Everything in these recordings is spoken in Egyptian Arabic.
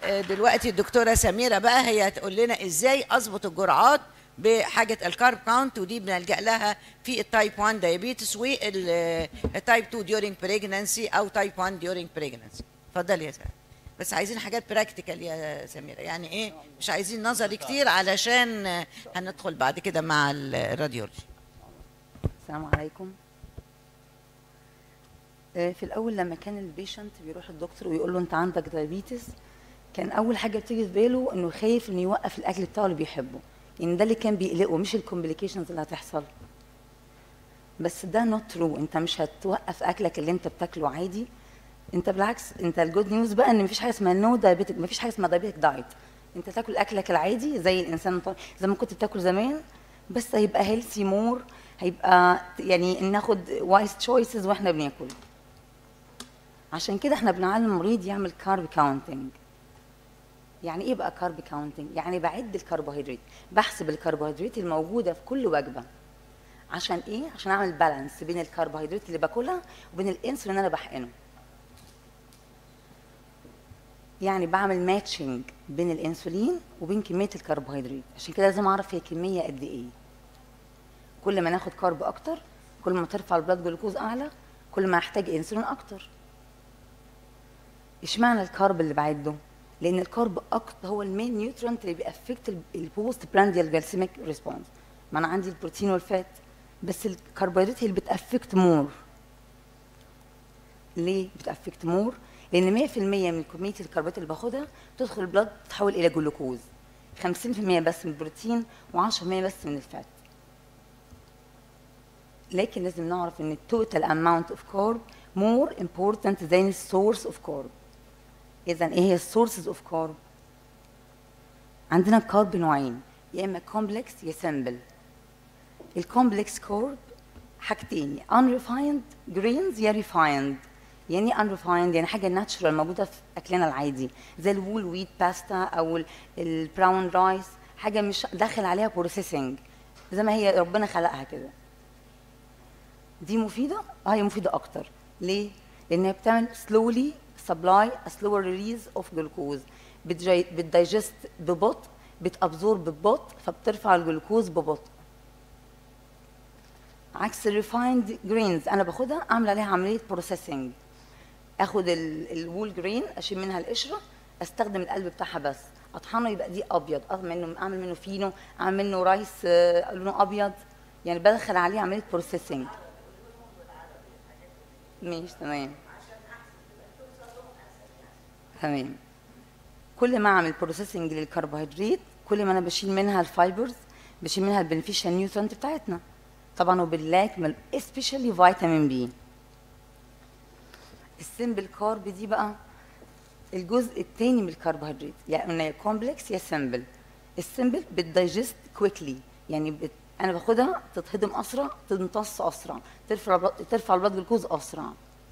آه، دلوقتي الدكتوره سميره بقى هي هتقول لنا ازاي اظبط الجرعات بحاجه الكارب كاونت ودي بنلجا لها في التايب 1 دايابيتس والتايب 2 ديورينج بريجنانسي او تايب 1 ديورينج بريجنانسي اتفضلي يا سميره بس عايزين حاجات براكتيكال يا سميره يعني ايه مش عايزين نظري كتير علشان آه، هندخل بعد كده مع الراديولوجي السلام عليكم آه، في الاول لما كان البيشنت بيروح الدكتور ويقول له انت عندك دايابيتس كان اول حاجه بتيجي في باله انه خايف انه يوقف الاكل بتاعه اللي بيحبه يعني ده اللي كان بيقلقه مش الكومبليكيشنز اللي هتحصل بس ده نوت ترو انت مش هتوقف اكلك اللي انت بتاكله عادي انت بالعكس انت الجود نيوز بقى ان مفيش حاجه اسمها نو دايابيتك مفيش حاجه اسمها دايابيتك دايت انت تاكل اكلك العادي زي الانسان الطبيعي، زي ما كنت بتاكل زمان بس هيبقى هيلثي مور هيبقى يعني ناخد وايز تشويسز واحنا بناكل عشان كده احنا بنعلم المريض يعمل كارب كاونتنج يعني ايه بقى كارب كاونتنج يعني بعد الكربوهيدرات بحسب الكربوهيدرات الموجوده في كل وجبه عشان ايه عشان اعمل بالانس بين الكربوهيدرات اللي باكلها وبين الانسولين اللي انا بحقنه يعني بعمل ماتشنج بين الانسولين وبين كميه الكربوهيدرات عشان كده لازم اعرف هي كميه قد ايه كل ما ناخد كارب اكتر كل ما ترفع البلاد جلوكوز اعلى كل ما احتاج انسولين اكتر اشمعنى الكارب اللي بعده لان الكارب اكتر هو المين نيوترنت اللي بيأفكت البوست برانديال جلسيميك ريسبونس ما انا عندي البروتين والفات بس الكربوهيدرات هي اللي بتأفكت مور ليه بتأفكت مور لان 100% من كميه الكربوهيدرات اللي باخدها تدخل البلاد تتحول الى جلوكوز 50% بس من البروتين و10% بس من الفات لكن لازم نعرف ان التوتال اماونت اوف كارب مور امبورتنت than السورس اوف كارب اذا ايه هي السورسز اوف كارب عندنا كارب نوعين يا اما كومبلكس يا سمبل الكومبلكس كارب حاجتين يا unrefined greens يا refined يعني unrefined يعني حاجه ناتشرال موجوده في اكلنا العادي زي الوول ويت باستا او ال- البراون رايس حاجه مش داخل عليها بروسيسنج زي ما هي ربنا خلقها كده دي مفيده اه هي مفيده اكتر ليه لانها بتعمل slowly supply a slower release of glucose بتجي- بتدايجست ببطء بتابزورب ببطء فبترفع الجلوكوز ببطء عكس الريفايند جرينز انا باخدها اعمل عليها عمليه بروسيسنج اخد ال- الوول جرين اشيل منها القشره استخدم القلب بتاعها بس اطحنه يبقى دي ابيض اعمل منه اعمل منه فينو اعمل منه رايس آه، لونه ابيض يعني بدخل عليه عمليه بروسيسنج ماشي تمام تمام كل ما اعمل بروسيسنج للكربوهيدرات كل ما انا بشيل منها الفايبرز بشيل منها البنفيشال نيوترنت بتاعتنا طبعا وباللاك من especially فيتامين بي السمبل كارب دي بقى الجزء الثاني من الكربوهيدرات يعني يا كومبلكس يا سمبل السمبل بتدايجست كويكلي يعني بت... انا باخدها تتهضم اسرع تمتص اسرع ترفع البلد- ترفع البلاد جلوكوز اسرع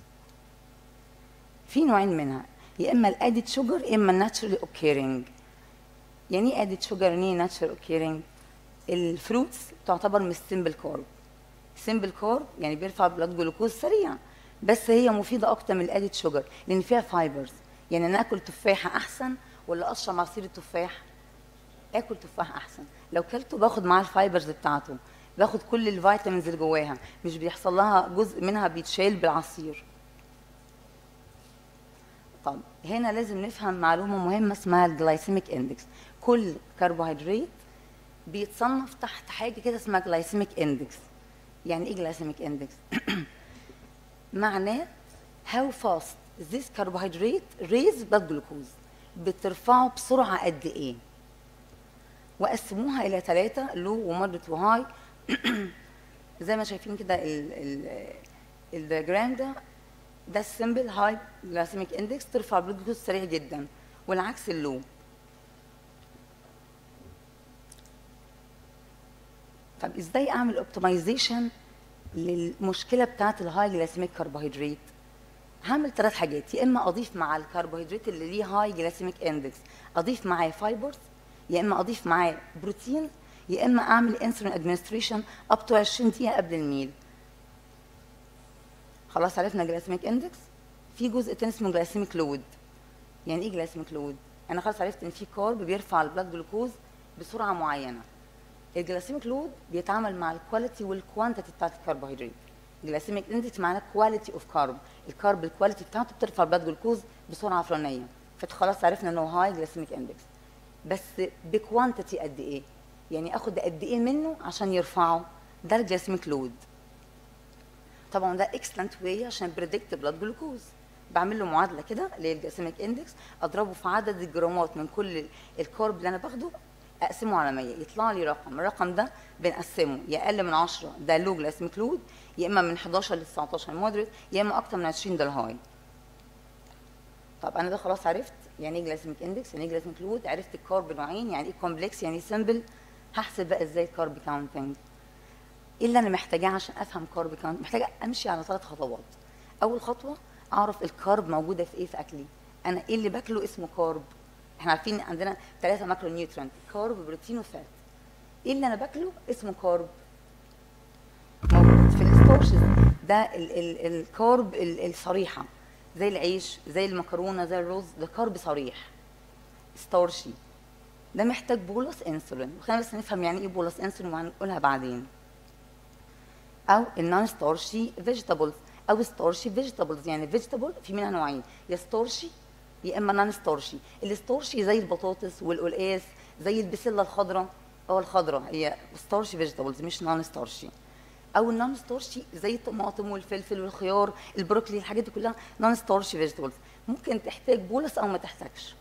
في نوعين منها يا اما الادد شوجر يا اما الناتشرالي اوكيرنج يعني ايه ادد شوجر يعني ايه ناتشرال اوكيرنج الفروتس تعتبر مش سمبل كارب سمبل كارب يعني بيرفع البلاد جلوكوز سريع بس هي مفيده اكتر من الادد شوجر لان فيها فايبرز يعني انا اكل تفاحه احسن ولا اشرب عصير التفاح اكل تفاح احسن لو كلته باخد معاه الفايبرز بتاعته باخد كل الفيتامينز اللي جواها مش بيحصل لها جزء منها بيتشال بالعصير طب هنا لازم نفهم معلومه مهمه اسمها الجلايسيميك اندكس كل كربوهيدرات بيتصنف تحت حاجه كده اسمها جلايسيميك اندكس يعني ايه جلايسيميك اندكس معناه how fast this carbohydrate raise blood glucose بترفعه بسرعه قد ايه وقسموها الى ثلاثه لو ومودريت وهاي زي ما شايفين كده ال- ال- الدياجرام ده ده السمبل هاي جلايسيميك اندكس ترفع البلاد جلوكوز سريع جدا والعكس اللو طب ازاي اعمل اوبتمايزيشن للمشكله بتاعت الهاي جلايسيميك كربوهيدرات هعمل ثلاث حاجات يا اما اضيف مع الكربوهيدرات اللي ليه هاي جلايسيميك اندكس اضيف معاه فايبرز يا اما اضيف معاه بروتين يا اما اعمل انسولين ادمنستريشن اب تو 20 دقيقه قبل الميل خلاص عرفنا جلايسيميك اندكس في جزء تاني اسمه جلايسيميك لود يعني ايه جلايسيميك لود انا خلاص عرفت ان في كارب بيرفع البلاد جلوكوز بسرعه معينه الجلاسيميك لود بيتعامل مع الكواليتي والكوانتيتي بتاعت الكربوهيدرات الجلاسيميك اندكس معناه كواليتي اوف كارب الكارب الكواليتي بتاعته بترفع البلاد جلوكوز بسرعه فلانيه فخلاص عرفنا انه هاي جلاسيميك اندكس بس بكوانتيتي قد ايه يعني اخد قد ايه منه عشان يرفعه ده الجلاسيميك لود طبعا ده اكسلنت واي عشان بريدكت بلاد جلوكوز بعمل له معادله كده اللي هي الجلاسيميك اندكس اضربه في عدد الجرامات من كل الكارب اللي انا باخده اقسمه على 100 يطلع لي رقم الرقم ده بنقسمه يا اقل من 10 ده لو جلاسيميك لود يا اما من 11 ل 19 مودريت يا اما اكتر من 20 ده الهاي طب انا ده خلاص عرفت يعني ايه جلاسيميك اندكس يعني ايه جلاسيميك لود عرفت الكارب نوعين يعني ايه كومبلكس يعني ايه سمبل هحسب بقى ازاي الكارب كاونتنج ايه اللي انا محتاجاه عشان افهم كارب كاونت محتاجه امشي على ثلاث خطوات اول خطوه اعرف الكارب موجوده في ايه في اكلي انا ايه اللي باكله اسمه كارب احنا عارفين عندنا ثلاثه ماكرو نيوترنت كارب بروتين وفات ايه اللي انا باكله اسمه كارب موجود في الستورشز ده ال ال الكارب ال الصريحه زي العيش زي المكرونه زي الرز ده كارب صريح ستارشي ده محتاج بولس انسولين وخلينا بس نفهم يعني ايه بولس انسولين وهنقولها بعدين او النون ستارشي فيجيتابلز او ستارشي فيجيتابلز يعني فيجيتابل في منها نوعين يا ستارشي يا اما نون ستارشي الستارشي زي البطاطس والقلقاس زي البسله الخضراء او الخضراء هي ستارشي فيجيتابلز مش نون ستارشي او النون ستارشي زي الطماطم والفلفل والخيار البروكلي الحاجات دي كلها نون ستارشي فيجيتابلز ممكن تحتاج بولس او ما تحتاجش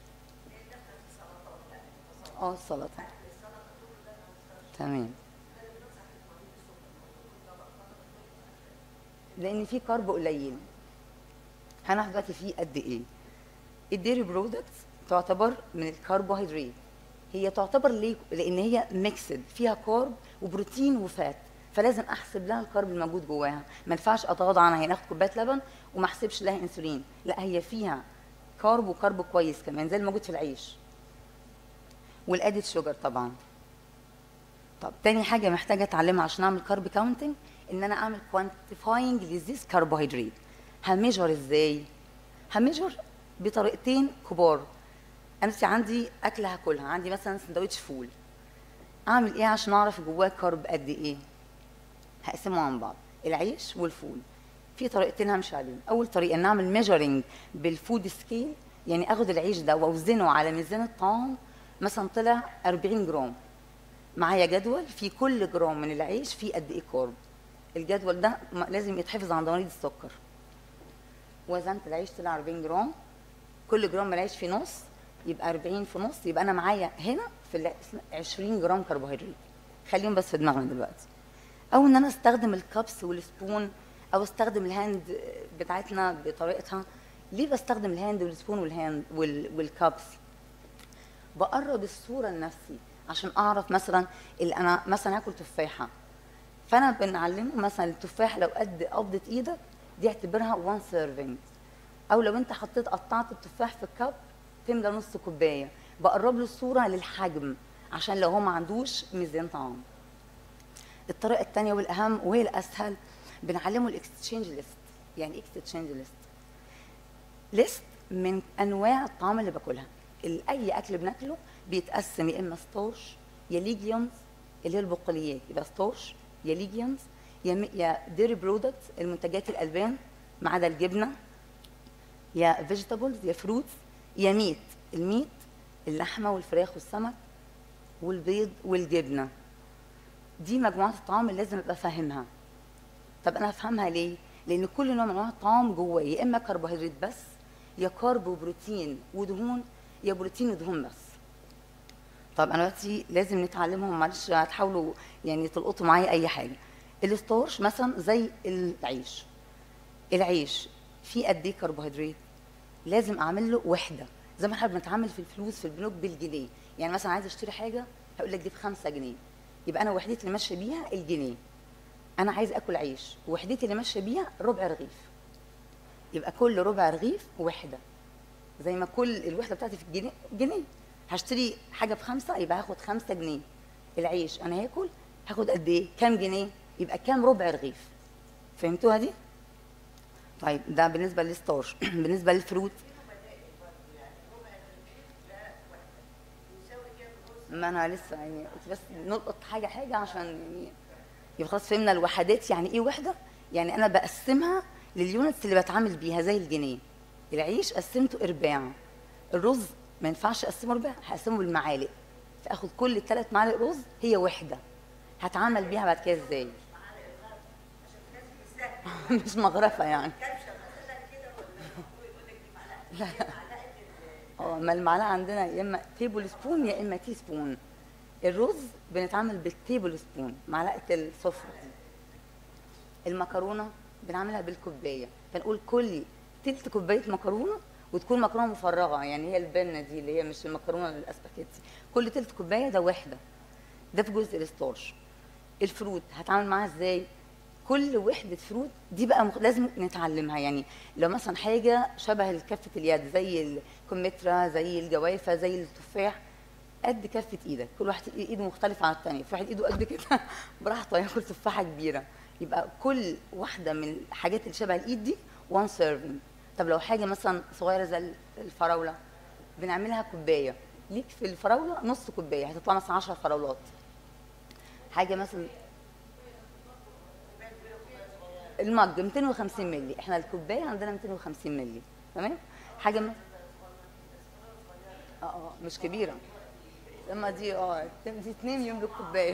اه السلطه تمام لان في كارب قليل هناخد دلوقتي فيه قد ايه الديري برودكتس تعتبر من الكربوهيدرات هي تعتبر ليه لان هي ميكسد فيها كارب وبروتين وفات فلازم احسب لها الكارب الموجود جواها ما ينفعش اتغاضى عنها هي ناخد كوبايه لبن وما احسبش لها انسولين لا هي فيها كارب وكارب كويس كمان زي الموجود في العيش والادد شوجر طبعا طب تاني حاجه محتاجه اتعلمها عشان اعمل كارب كاونتنج ان انا اعمل كوانتيفاينج لذيس كربوهيدرات هميجر ازاي هميجر بطريقتين كبار انا في عندي اكله هاكلها عندي مثلا سندوتش فول اعمل ايه عشان اعرف جواه كارب قد ايه هقسمه عن بعض العيش والفول في طريقتين همشي عليهم اول طريقه ان اعمل ميجرنج بالفود سكيل يعني اخد العيش ده واوزنه على ميزان الطعام مثلا طلع 40 جرام معايا جدول في كل جرام من العيش فيه قد ايه كارب الجدول ده لازم يتحفظ عند مريض السكر وزنت العيش طلع 40 جرام كل جرام من العيش فيه نص يبقى 40 في نص يبقى انا معايا هنا في 20 جرام كربوهيدرات خليهم بس في دماغنا دلوقتي او ان انا استخدم الكبس والسبون او استخدم الهاند بتاعتنا بطريقتها ليه بستخدم الهاند والسبون والهاند وال... والكبس بقرب الصوره لنفسي عشان اعرف مثلا اللي انا مثلا هاكل تفاحه فانا بنعلمه مثلا التفاح لو قد قبضه ايدك دي اعتبرها 1 سيرفينج او لو انت حطيت قطعت التفاح في الكب تملى نص كوبايه بقرب له الصوره للحجم عشان لو هو ما عندوش ميزان طعام الطريقه الثانيه والاهم وهي الاسهل بنعلمه الاكستشينج ليست يعني ايه اكستشينج ليست ليست من انواع الطعام اللي باكلها اي اكل بناكله بيتقسم يا اما ستارش يا ليجيومز اللي هي البقوليات يبقى ستارش يا ليجيومز يا يا ديري برودكتس المنتجات الالبان ما عدا الجبنه يا فيجيتابلز يا فروتس يا ميت الميت اللحمه والفراخ والسمك والبيض والجبنه دي مجموعات الطعام اللي لازم ابقى فاهمها طب انا افهمها ليه لان كل نوع من انواع الطعام جواه يا اما كربوهيدرات بس يا كارب وبروتين ودهون يا بروتين ودهون بس طب انا دلوقتي لازم نتعلمهم معلش هتحاولوا يعني تلقطوا معايا اي حاجه الستارش مثلا زي العيش العيش فيه قد ايه كربوهيدرات لازم اعمل له وحده زي ما احنا بنتعامل في الفلوس في البنوك بالجنيه يعني مثلا عايز اشتري حاجه هقول لك دي ب 5 جنيه يبقى انا وحدتي اللي ماشيه بيها الجنيه انا عايز اكل عيش وحدتي اللي ماشيه بيها ربع رغيف يبقى كل ربع رغيف وحده زي ما كل الوحده بتاعتي في الجنيه جنيه هشتري حاجه بخمسه يبقى هاخد خمسة جنيه العيش انا هاكل هاخد قد ايه كام جنيه يبقى كام ربع رغيف فهمتوها دي طيب ده بالنسبه للستارش بالنسبه للفروت ما انا لسه يعني قلت بس نلقط حاجه حاجه عشان يعني يبقى خلاص فهمنا الوحدات يعني ايه وحده يعني انا بقسمها لليونتس اللي بتعامل بيها زي الجنيه العيش قسمته ارباع الرز ما ينفعش اقسمه ارباع هقسمه بالمعالق فاخد كل ثلاث معالق رز هي وحده هتعامل بيها بعد كده ازاي مش مغرفه يعني لا اه ما المعلقه عندنا يا اما تيبل سبون يا اما تي سبون الرز بنتعامل بالتيبل سبون معلقه السفره المكرونه بنعملها بالكوبايه فنقول كل تلت كوبايه مكرونه وتكون مكرونه مفرغه يعني هي البنه دي اللي هي مش المكرونه الاسباجيتي كل تلت كوبايه ده وحده ده في جزء الستارش الفروت هتعامل معاها ازاي كل وحده فروت دي بقى مخ... لازم نتعلمها يعني لو مثلا حاجه شبه كفه اليد زي الكمثرى زي الجوافه زي التفاح قد كفه ايدك كل واحد ايده مختلفه عن الثانيه في واحد ايده قد كده براحته ياكل تفاحه كبيره يبقى كل واحده من الحاجات اللي شبه الايد دي وان سيرفنج طب لو حاجه مثلا صغيره زي الفراوله بنعملها كوبايه ليك في الفراوله نص كوبايه هتطلع مثلا 10 فراولات حاجه مثلا المج 250 مللي احنا الكوبايه عندنا 250 مللي تمام حاجه مثلا اه اه مش كبيره اما دي اه دي اتنين يملوا كوبايه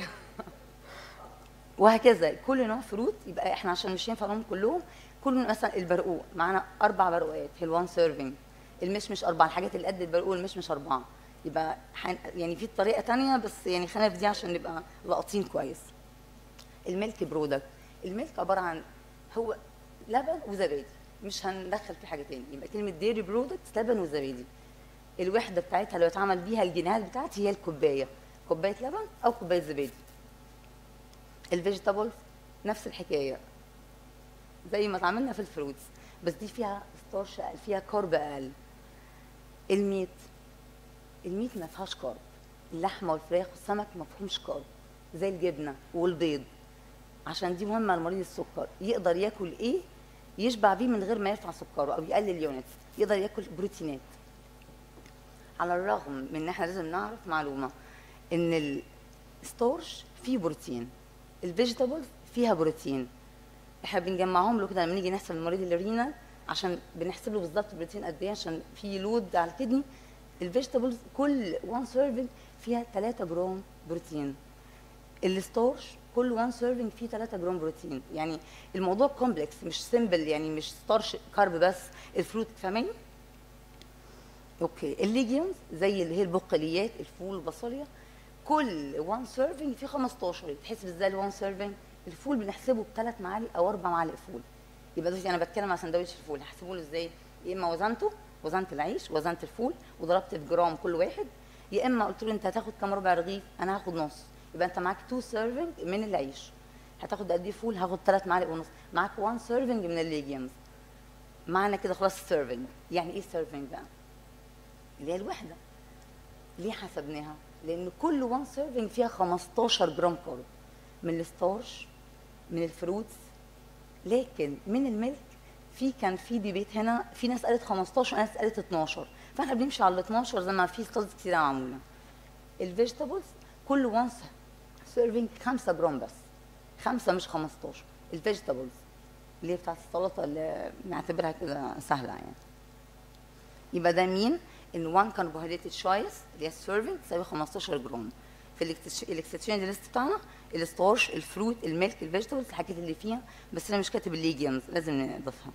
وهكذا كل نوع فروت يبقى احنا عشان مش ينفع نعمل كلهم كل مثلا البرقوق معانا اربع برقوقات في الوان سيرفنج المشمش اربعه الحاجات اللي قد البرقوق المشمش اربعه يبقى حن... يعني في طريقه تانية بس يعني خلينا في دي عشان نبقى لاقطين كويس الميلك برودكت الميلك عباره عن هو لبن وزبادي مش هندخل فيه حاجه تاني يبقى كلمه ديري برودكت لبن وزبادي الوحده بتاعتها اللي بتعمل بيها الجنيهات بتاعتي هي الكوبايه كوبايه لبن او كوبايه زبادي الفيجيتابلز نفس الحكايه زي ما اتعاملنا في الفروتس بس دي فيها ستارش اقل فيها كارب اقل الميت الميت ما فيهاش كارب اللحمه والفراخ والسمك ما فيهمش كارب زي الجبنه والبيض عشان دي مهمه لمريض السكر يقدر ياكل ايه يشبع بيه من غير ما يرفع سكره او يقلل يونتس يقدر ياكل بروتينات على الرغم من ان احنا لازم نعرف معلومه ان الستورش فيه بروتين الفيجيتابلز فيها بروتين احنا بنجمعهم له كده لما نيجي نحسب المريض الرينال عشان بنحسب له بالظبط البروتين قد ايه عشان في لود على الكدني الفيجيتابلز كل 1 سيرفنج فيها 3 جرام بروتين الستورش كل 1 سيرفنج فيه 3 جرام بروتين يعني الموضوع كومبلكس مش سيمبل يعني مش ستارش كارب بس الفروت فاهمين اوكي الليجيومز زي اللي هي البقوليات الفول البصليه كل 1 سيرفنج فيه 15 يتحسب ازاي ال 1 سيرفنج الفول بنحسبه بثلاث معالق او اربع معالق فول يبقى دلوقتي انا بتكلم على سندوتش الفول هحسبه له ازاي يا اما وزنته وزنت العيش وزنت الفول وضربت في جرام كل واحد يا اما قلت له انت هتاخد كام ربع رغيف انا هاخد نص يبقى انت معاك 2 سيرفنج من العيش هتاخد قد ايه فول هاخد 3 معالق ونص معاك 1 سيرفنج من الليجيومز معنى كده خلاص سيرفنج يعني ايه سيرفنج بقى اللي هي الوحده ليه حسبناها لان كل 1 سيرفنج فيها 15 جرام كارب من الستارش من الفروتس لكن من الميلك في كان في ديبيت هنا في ناس قالت 15 وناس قالت 12 فاحنا بنمشي على ال 12 زي ما في ستادز كتير معموله الفيجيتابلز كل 1 سيرفنج 5 جرام بس 5 مش 15 الفيجيتابلز اللي هي بتاعت السلطه اللي نعتبرها كده سهله يعني يبقى ده مين ان 1 كربوهيدرات شويس اللي هي السيرفنج تساوي 15 جرام في الاكستشينج ليست بتاعنا الستارش الفروت الميلك الفيجيتابلز الحاجات اللي فيها بس انا مش كاتب الليجيومز لازم نضيفها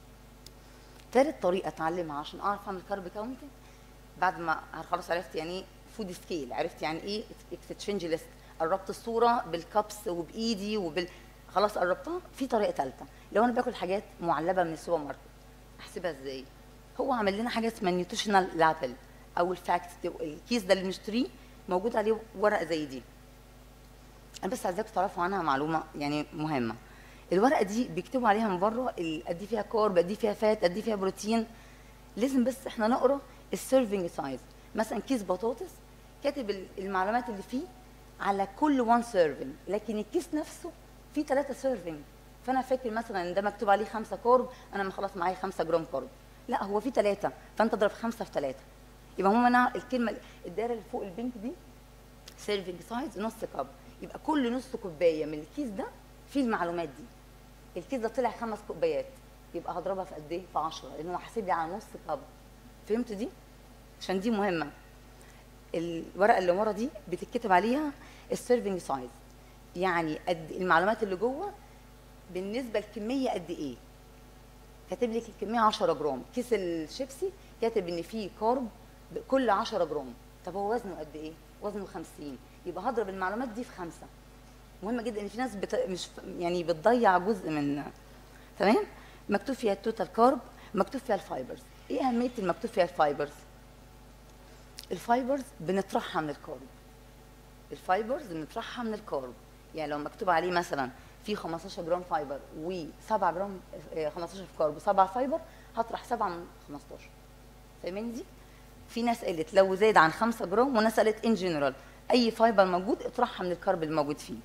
تالت طريقه اتعلمها عشان اعرف اعمل كارب كاونتنج بعد ما خلاص عرفت يعني ايه فود سكيل عرفت يعني ايه اكستشينج ليست قربت الصوره بالكابس وبايدي وبال خلاص قربتها في طريقه ثالثه لو انا باكل حاجات معلبه من السوبر ماركت احسبها ازاي هو عامل لنا حاجه اسمها نيوتريشنال لابل او الفاكت الكيس ده اللي بنشتريه موجود عليه ورقه زي دي انا بس عايزاكم تعرفوا عنها معلومه يعني مهمه الورقه دي بيكتبوا عليها من بره ال- قد ايه فيها كارب قد ايه فيها فات قد ايه فيها بروتين لازم بس احنا نقرا السيرفنج سايز مثلا كيس بطاطس كاتب ال- المعلومات اللي فيه على كل 1 سيرفنج لكن الكيس نفسه فيه 3 سيرفنج فانا فاكر مثلا ان ده مكتوب عليه 5 كارب انا ما خلاص معايا 5 جرام كارب لا هو فيه 3 فانت اضرب 5 في 3 يبقى هم هنا الكلمه الدايره اللي فوق البنك دي سيرفنج سايز نص كاب يبقى كل نص كوبايه من الكيس ده فيه المعلومات دي الكيس ده طلع خمس كوبايات يبقى هضربها في قد ايه في 10 لان هو حاسب لي على نص كاب فهمت دي عشان دي مهمه الورقه اللي ورا دي بتتكتب عليها السيرفنج سايز يعني قد المعلومات اللي جوه بالنسبه للكميه قد ايه كاتب لك الكميه 10 جرام كيس الشيبسي كاتب ان فيه كارب كل 10 جرام طب هو وزنه قد ايه وزنه 50 يبقى هضرب المعلومات دي في خمسة مهمه جدا ان في ناس بت... مش يعني بتضيع جزء من تمام مكتوب فيها التوتال كارب مكتوب فيها الفايبرز ايه اهميه المكتوب فيها الفايبرز الفايبرز بنطرحها من الكارب الفايبرز بنطرحها من الكارب يعني لو مكتوب عليه مثلا في 15 جرام فايبر و7 جرام آه، 15 في كارب و7 فايبر هطرح 7 من 15 فاهمين دي؟ في ناس قالت لو زاد عن 5 جرام وناس قالت ان جنرال اي فايبر موجود اطرحها من الكارب الموجود فيه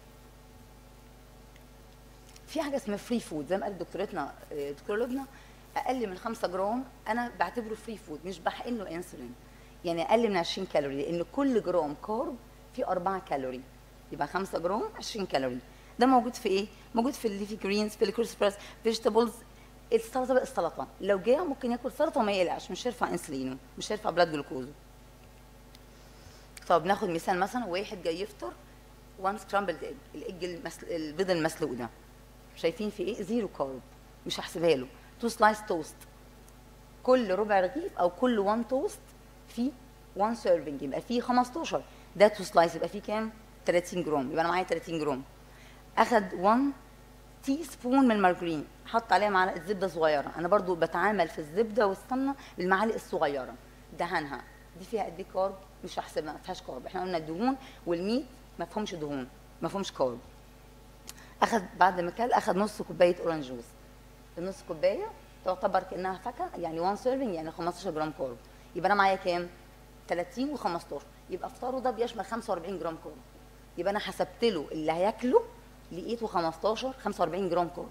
في حاجه اسمها فري فود زي ما قالت دكتورتنا آه، دكتوره لبنى اقل من 5 جرام انا بعتبره فري فود مش بحقن له انسولين يعني اقل من 20 كالوري لان كل جرام كارب فيه 4 كالوري يبقى 5 جرام 20 كالوري ده موجود في ايه موجود في الليفي جرينز في الكروسبرس فيجيتابلز السلطه بقى السلطه لو جاع ممكن ياكل سلطه وما يقلقش مش هيرفع انسولينه مش هيرفع بلاد جلوكوزه طب ناخد مثال مثلا واحد جاي يفطر وان سكرامبلد ايج الايج المسل... البيض المسلوق ده شايفين في ايه زيرو كارب مش هحسبها له تو سلايس توست كل ربع رغيف او كل وان توست فيه 1 سيرفنج يبقى فيه 15 ده تو سلايس يبقى فيه كام 30 جرام يبقى انا معايا 30 جرام اخد 1 تي سبون من المارجرين حط عليها معلقه زبده صغيره انا برضو بتعامل في الزبده والسمنه بالمعالق الصغيره دهنها دي فيها قد ايه كارب مش هحسبها ما فيهاش كارب احنا قلنا الدهون والميت ما فيهمش دهون ما فيهمش كارب اخد بعد ما كل اخد نص كوبايه اورنج جوز النص كوبايه تعتبر كانها فاكهه يعني 1 سيرفنج يعني 15 جرام كارب يبقى انا معايا كام 30 و15 يبقى افطاره ده بيشمل 45 جرام كارب يبقى انا حسبت له اللي هياكله لقيته 15 45 جرام كارب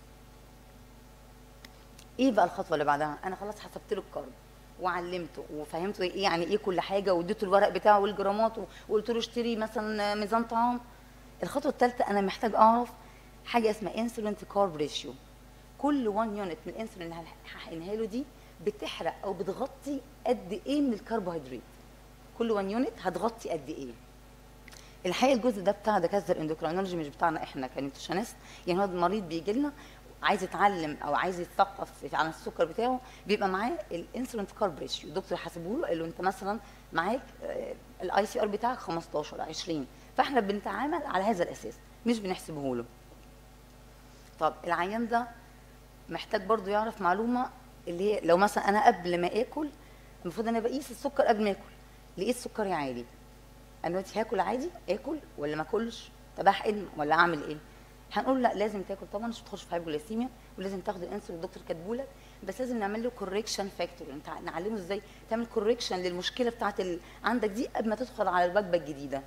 ايه بقى الخطوه اللي بعدها انا خلاص حسبت له الكارب وعلمته وفهمته ايه يعني ايه كل حاجه واديته الورق بتاعه والجرامات وقلت له اشتري مثلا ميزان طعام الخطوه الثالثه انا محتاج اعرف حاجه اسمها انسولين تو كارب ريشيو كل 1 يونت من الانسولين اللي هحقنها له دي بتحرق او بتغطي قد ايه من الكربوهيدرات كل 1 يونت هتغطي قد ايه الحقيقه الجزء ده بتاع دكاتره الاندوكرينولوجي مش بتاعنا احنا كنيوتريشنست يعني هو المريض بيجي لنا عايز يتعلم او عايز يتثقف عن السكر بتاعه بيبقى معاه الانسولين تو كارب ريشيو الدكتور حاسبه له قال له انت مثلا معاك الاي سي ار بتاعك 15 20 فاحنا بنتعامل على هذا الاساس مش بنحسبه له طب العيان ده محتاج برضو يعرف معلومه اللي هي لو مثلا انا قبل ما اكل المفروض انا بقيس السكر قبل ما اكل لقيت سكري عالي انا دلوقتي هاكل عادي اكل ولا ما اكلش طب احقن ولا اعمل ايه هنقول لا لازم تاكل طبعا مش تخش في هايبوغليسيميا ولازم تاخد الانسولين الدكتور كاتبه لك بس لازم نعمل له كوريكشن فاكتور انت نعلمه ازاي تعمل كوريكشن للمشكله بتاعت ال... عندك دي قبل ما تدخل على الوجبه الجديده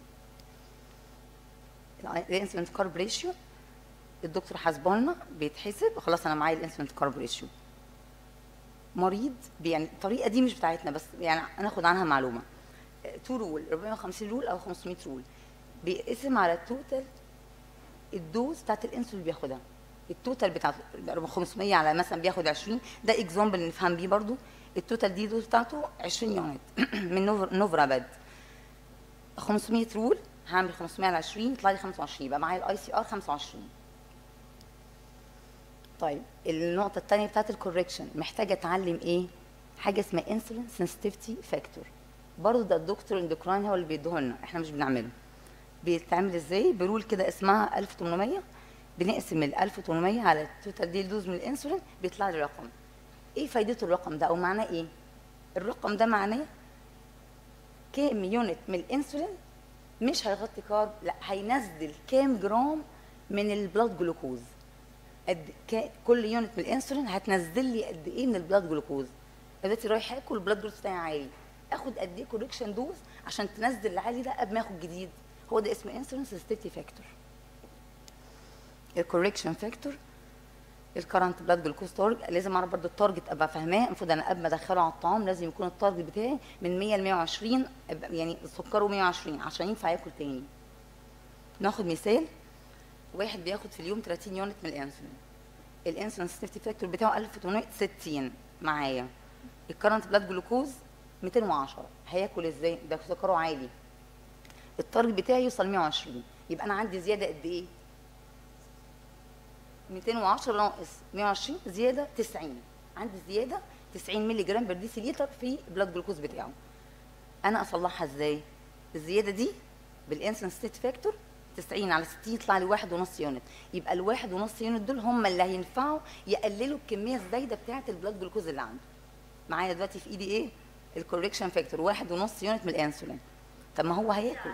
الانسولين كارب ريشيو الدكتور حاسبه لنا بيتحسب خلاص انا معايا الانسولين كارب ريشيو مريض يعني الطريقه دي مش بتاعتنا بس يعني هناخد عنها معلومه تو رول 450 رول او 500 رول بيقسم على التوتال الدوز بتاعت الانسولين اللي بياخدها التوتال بتاعت 500 على مثلا بياخد 20 ده اكزامبل نفهم بيه برضو التوتال دي دوز بتاعته 20 يونت من نوفراباد 500 رول هعمل 500 على 20 يطلع لي 25 يبقى معايا الاي سي ار 25 طيب النقطة الثانية بتاعت الكوركشن محتاجة اتعلم ايه؟ حاجة اسمها انسولين سنسيتيفيتي فاكتور برضه ده الدكتور الاندوكراين هو اللي بيديه لنا احنا مش بنعمله بيتعمل ازاي؟ برول كده اسمها 1800 بنقسم ال 1800 على التوتال دي دوز من الانسولين بيطلع لي رقم ايه فايدته الرقم ده او معناه ايه؟ الرقم ده معناه كام يونت من الانسولين مش هيغطي كارب لا هينزل كام جرام من البلاد جلوكوز قد كل يونت من الانسولين هتنزل لي قد ايه من البلاد جلوكوز دلوقتي رايح اكل البلاد جلوكوز بتاعي عالي اخد قد ايه كوركشن دوز عشان تنزل العالي ده قبل ما اخد جديد هو ده اسمه انسولين سنسيتيفيتي فاكتور الكوركشن فاكتور الكرنت بلاد جلوكوز تارجت لازم اعرف برضو التارجت ابقى فاهماه المفروض انا قبل ما ادخله على الطعام لازم يكون التارجت بتاعي من 100 ل 120 أبقى يعني سكره 120 عشان ينفع ياكل تاني ناخد مثال واحد بياخد في اليوم 30 يونت من الانسولين الانسولين سيفتي فاكتور بتاعه 1860 معايا الكرنت بلاد جلوكوز 210 هياكل ازاي ده سكره عالي التارجت بتاعي يوصل 120 يبقى انا عندي زياده قد ايه 210 ناقص 120 زياده 90 عندي زياده 90 مللي جرام بر ديسيليتر في البلاد جلوكوز بتاعه انا اصلحها ازاي الزياده دي بالانسولين ستيت فاكتور 90 على 60 يطلع لي واحد ونص يونت يبقى الواحد ونص يونت دول هم اللي هينفعوا يقللوا الكميه الزايده بتاعه البلاد جلوكوز اللي عنده معايا دلوقتي في ايدي ايه الكوريكشن فاكتور واحد ونص يونت من الانسولين طب ما هو هياكل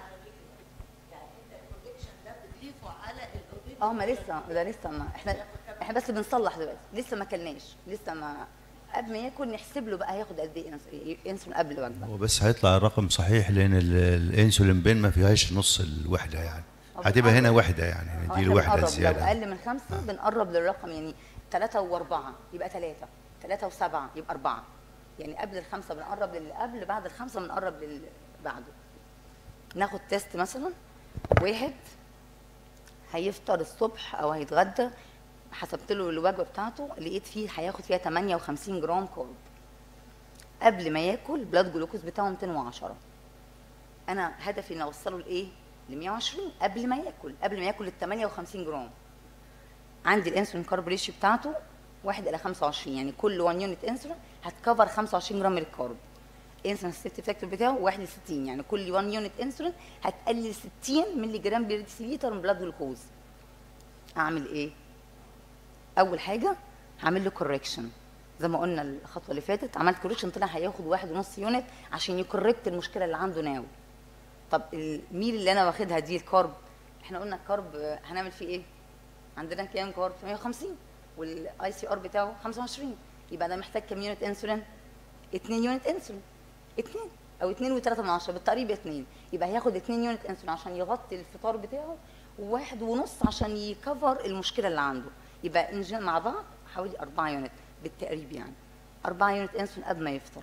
اه ما لسه ده لسه ما احنا احنا بس بنصلح دلوقتي لسه ما كلناش لسه ما قبل ما ياكل نحسب له بقى هياخد قد ايه إنس- انسولين قبل الوجبه هو بس هيطلع الرقم صحيح لان ال- الانسولين بين ما فيهاش نص الوحده يعني هو هتبقى هنا بنقرب. وحده يعني اه دي احنا الوحده بنقرب لو الزياده اقل من خمسه بنقرب للرقم يعني ثلاثه واربعه يبقى ثلاثه ثلاثه وسبعه يبقى اربعه يعني قبل الخمسه بنقرب للي قبل بعد الخمسه بنقرب للي بعده ناخد تيست مثلا واحد هيفطر الصبح او هيتغدى حسبت له الوجبه بتاعته لقيت فيه هياخد فيها 58 جرام كارب قبل ما ياكل بلاد جلوكوز بتاعه 210 انا هدفي ان اوصله لايه ل 120 قبل ما ياكل قبل ما ياكل ال 58 جرام عندي الانسولين كارب ريشيو بتاعته 1 الى 25 يعني كل 1 يونت انسولين هتكفر 25 جرام من الكارب انسولين سيفتي فاكتور بتاعه 1 ل 60 يعني كل 1 يونت انسولين هتقلل 60 مللي جرام بير ديسيليتر من بلاد جلوكوز اعمل ايه اول حاجه هعمل له كوركشن زي ما قلنا الخطوه اللي فاتت عملت كوركشن طلع هياخد واحد ونص يونت عشان يكوركت المشكله اللي عنده ناو طب الميل اللي انا واخدها دي الكارب احنا قلنا الكارب آه، هنعمل فيه ايه عندنا كام كارب 150 والاي سي ار بتاعه 25 يبقى ده محتاج كام يونت انسولين 2 يونت انسولين 2 او 2 و3 من 10 بالتقريب 2 يبقى هياخد 2 يونت انسولين عشان يغطي الفطار بتاعه وواحد ونص عشان يكفر المشكله اللي عنده يبقى انجن مع بعض حوالي 4 يونت بالتقريب يعني 4 يونت انسولين قبل ما يفطر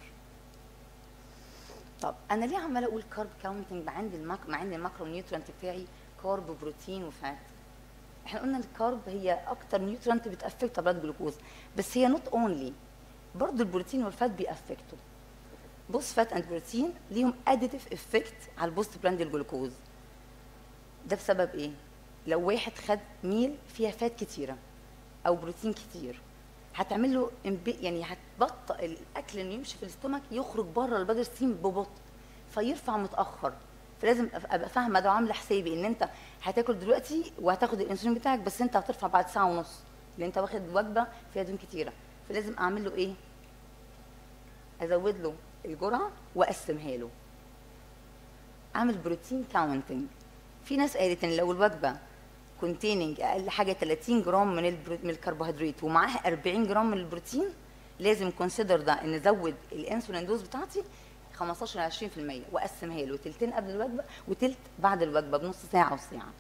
طب انا ليه عماله اقول كارب كاونتنج مع عندي الماك مع عندي الماكرو نيوترنت بتاعي كارب وبروتين وفات احنا قلنا الكارب هي اكتر نيوترنت بتافكت بلاد جلوكوز بس هي نوت اونلي برضه البروتين والفات بيأفكتوا بص فات اند بروتين ليهم اديتيف افكت على البوست براند الجلوكوز ده بسبب ايه لو واحد خد ميل فيها فات كتيره او بروتين كتير هتعمل له إمبي- يعني هتبطئ الاكل انه يمشي في الاستومك يخرج بره البادر ستيم ببطء فيرفع متاخر فلازم أبقى- ابقى فاهمه ده وعامله حسابي ان انت هتاكل دلوقتي وهتاخد الانسولين بتاعك بس انت هترفع بعد ساعه ونص لان انت واخد وجبه فيها دهون كتيره فلازم اعمل له ايه ازود له الجرعه واقسمها له اعمل بروتين كاونتنج في ناس قالت ان لو الوجبه كونتيننج اقل حاجه 30 جرام من البرو... من الكربوهيدرات ومعاها 40 جرام من البروتين لازم كونسيدر ده ان ازود الانسولين دوز بتاعتي 15 ل 20% واقسمها له تلتين قبل الوجبه وتلت بعد الوجبه بنص ساعه او ساعه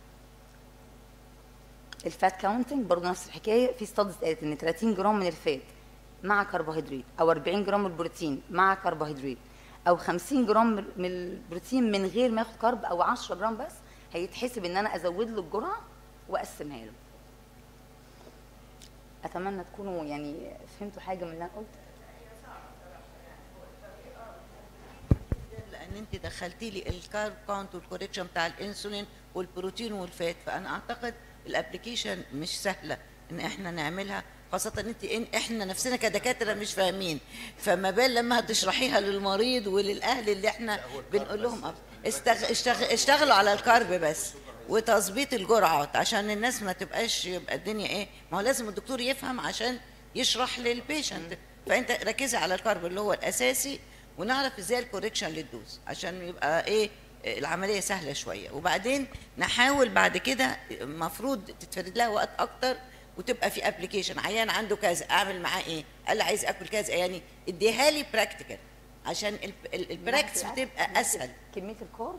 الفات كاونتنج برضه نفس الحكايه في ستادز قالت ان 30 جرام من الفات مع كربوهيدرات او 40 جرام من البروتين مع كربوهيدرات او 50 جرام من البروتين من غير ما ياخد كرب او 10 جرام بس هيتحسب ان انا ازود له الجرعه واقسمها له اتمنى تكونوا يعني فهمتوا حاجه من اللي انا قلت لان انت دخلتي لي الكارب كاونت والكوريكشن بتاع الانسولين والبروتين والفات فانا اعتقد الابلكيشن مش سهله ان احنا نعملها خاصة انت إن احنا نفسنا كدكاترة مش فاهمين فما بال لما هتشرحيها للمريض وللاهل اللي احنا بنقول لهم أب- استغ... اشتغ... اشتغلوا على الكارب بس وتظبيط الجرعات عشان الناس ما تبقاش يبقى الدنيا ايه ما هو لازم الدكتور يفهم عشان يشرح للبيشنت فانت ركزي على الكارب اللي هو الاساسي ونعرف ازاي الكوريكشن للدوز عشان يبقى ايه العمليه سهله شويه وبعدين نحاول بعد كده المفروض تتفرد لها وقت اكتر وتبقى في ابلكيشن عيان عنده كذا اعمل معاه ايه قال لي عايز اكل كذا يعني اديها لي براكتيكال عشان ال- ال- البراكتس بتبقى اسهل كميه الكارب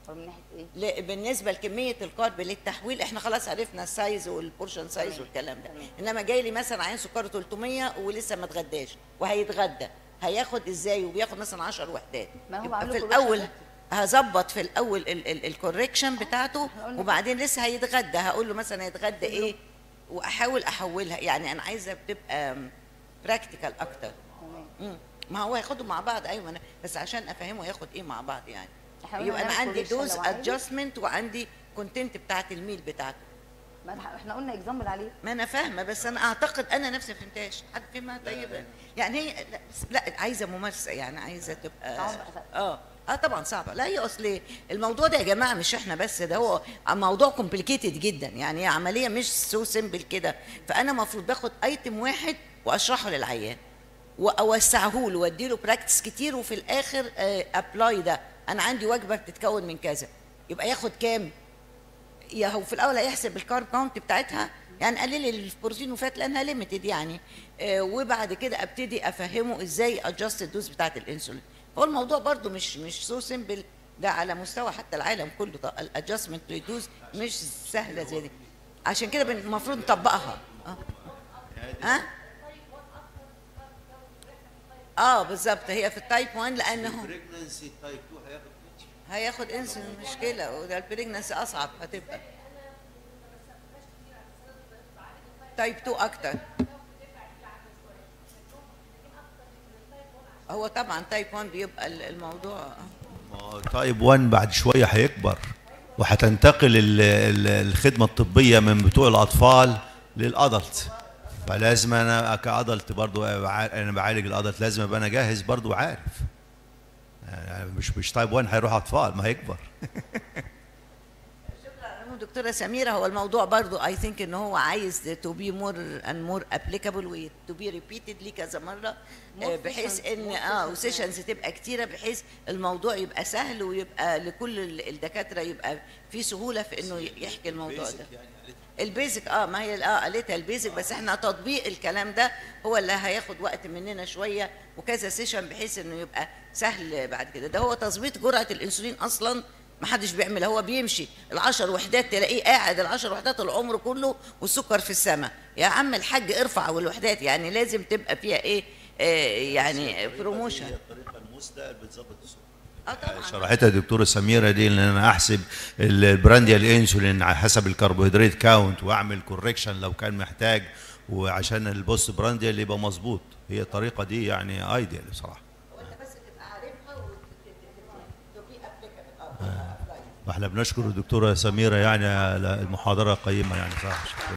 أو من ناحيه ايه ل- بالنسبه لكميه الكارب للتحويل احنا خلاص عرفنا السايز والبورشن سايز والكلام ده تمام. انما جاي لي مثلا عين سكره 300 ولسه ما اتغداش وهيتغدى هياخد ازاي وبياخد مثلا 10 وحدات ما هو يبقى بعمل في له الاول correction هظبط في الاول الكوريكشن بتاعته إحنا قلنا وبعدين لسه هيتغدى هقول له مثلا هيتغدى ايه واحاول احولها يعني انا عايزه بتبقى براكتيكال اكتر تمام مم. ما هو هياخدوا مع بعض ايوه أنا بس عشان افهمه ياخد ايه مع بعض يعني إحنا قلنا يبقى انا هنعمل عندي correction دوز لو عايز. ادجستمنت وعندي كونتنت بتاعت الميل بتاعته ما إحنا- احنا قلنا اكزامبل عليه ما انا فاهمه بس انا اعتقد انا نفسي ما فهمتهاش حد فهمها طيب يعني هي لا, بس لا عايزه ممارسه يعني عايزه تبقى صعبة. اه اه طبعا صعبه لا هي اصل الموضوع ده يا جماعه مش احنا بس ده هو موضوع كومبليكيتد جدا يعني هي عمليه مش سو سيمبل كده فانا المفروض باخد ايتم واحد واشرحه للعيان واوسعه له وادي له براكتس كتير وفي الاخر ابلاي ده انا عندي وجبه بتتكون من كذا يبقى ياخد كام يا هو في الاول هيحسب الكارب كاونت بتاعتها يعني قلل البروتين وفات لانها ليميتد يعني آه وبعد كده ابتدي افهمه ازاي ادجست الدوز بتاعت الانسولين هو الموضوع برضو مش مش سو سيمبل ده على مستوى حتى العالم كله الادجستمنت للدوز مش سهله زي دي عشان كده بن- المفروض نطبقها اه ها اه بالظبط هي في التايب 1 لانه هياخد انسولين مشكله وده البريجنسي اصعب هتبقى تايب 2 اكتر هو طبعا تايب 1 بيبقى ال- الموضوع ما هو تايب 1 بعد شويه هيكبر وهتنتقل ال- ال- الخدمه الطبيه من بتوع الاطفال للادلت فلازم انا كادلت برضو أبقى عار- انا بعالج الادلت لازم ابقى انا جاهز برضو عارف يعني مش مش تايب 1 هيروح اطفال ما هيكبر دكتوره سميره هو الموضوع برضو اي ثينك ان هو عايز تو بي مور اند مور ابليكابل وتو بي ريبيتدلي كذا مره آه، بحيث sessions, ان more اه sessions. وسيشنز تبقى كتيره بحيث الموضوع يبقى سهل ويبقى لكل ال- الدكاتره يبقى في سهوله في انه يحكي الموضوع ده البيزك اه ما هي اه قالتها البيزك بس احنا تطبيق الكلام ده هو اللي هياخد وقت مننا شويه وكذا سيشن بحيث انه يبقى سهل بعد كده ده هو تظبيط جرعه الانسولين اصلا ما حدش بيعملها هو بيمشي العشر وحدات تلاقيه قاعد العشر وحدات العمر كله والسكر في السماء يا عم الحاج ارفع والوحدات يعني لازم تبقى فيها ايه آه يعني بروموشن الطريقه المثلى اللي بتظبط السكر اه طبعا شرحتها الدكتوره سميره دي ان انا احسب البرانديا الانسولين على حسب الكربوهيدرات كاونت واعمل كوركشن لو كان محتاج وعشان البوست برانديا اللي يبقى مظبوط هي الطريقه دي يعني ايديال بصراحه وانت بس تبقى عارفها وتبقى ابليكابل واحنا بنشكر الدكتوره سميره يعني على المحاضره القيمه يعني صراحه شكرا